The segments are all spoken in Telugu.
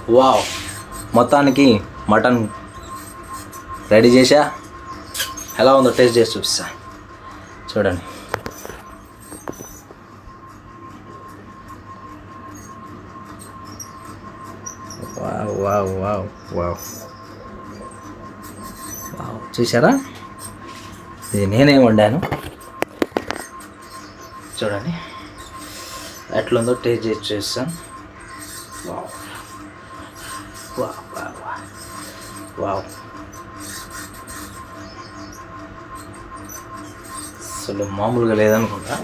వావ్ మొత్తానికి మటన్ రెడీ చేసా ఎలా ఉందో టేస్ట్ చేసి చూపిస్తా చూడండి wow wow wow wow wow చూసారా ఇది నేనే వండాను చూడండి ఎట్లుందో టేస్ట్ చేసి చూస్తాను wow wow wow wow wow అసలు మామూలుగా లేదనుకుంటా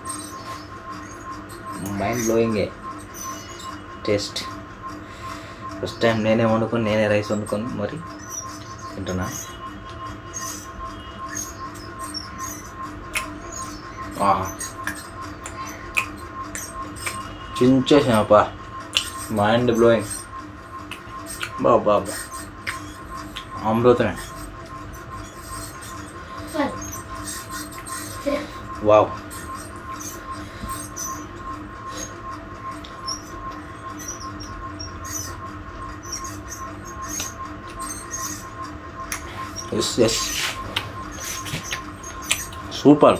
మైండ్ బ్లోయింగే టేస్ట్ ఫస్ట్ టైం నేనే వండుకొని నేనే రైస్ వండుకొని మరి తింటున్నా ఆహా చించేసానప్ప మైండ్ బ్లోయింగ్ బా బాబా అమృతమే వావ్ ఎస్ ఎస్ సూపర్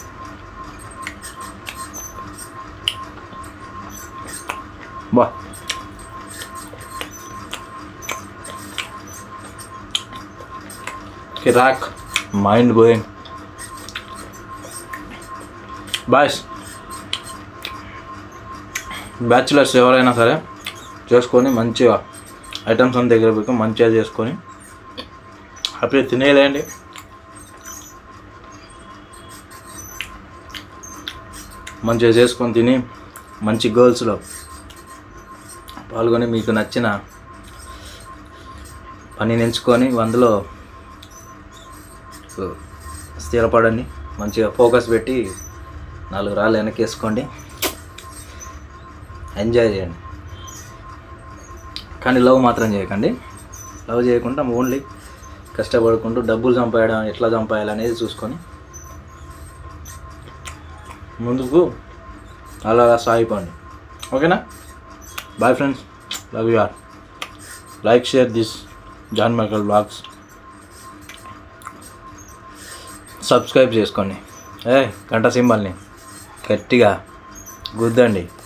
బా కిరాక్ మైండ్ బ్లోయింగ్ బాయ్స్ బ్యాచులర్స్ ఎవరైనా సరే చేసుకొని మంచిగా ఐటమ్స్ అంతా దగ్గర పెట్టుకొని మంచిగా చేసుకొని హ్యాపీగా తినేలేండి మంచిగా చేసుకొని తిని మంచి గర్ల్స్లో పాల్గొని మీకు నచ్చిన పనిని ఎంచుకొని అందులో స్థిరపడండి మంచిగా ఫోకస్ పెట్టి నాలుగు రాళ్ళు వెనకేసుకోండి ఎంజాయ్ చేయండి కానీ లవ్ మాత్రం చేయకండి లవ్ చేయకుండా ఓన్లీ కష్టపడుకుంటూ డబ్బులు సంపాయడం ఎట్లా సంపాయాలనేది చూసుకొని ముందుకు అలా అలా సాగిపోండి ఓకేనా bye friends love you or like share this John Michael blogs subscribe చేసుకోండి ఏ గంట సింబల్ని గట్టిగా గుద్దండి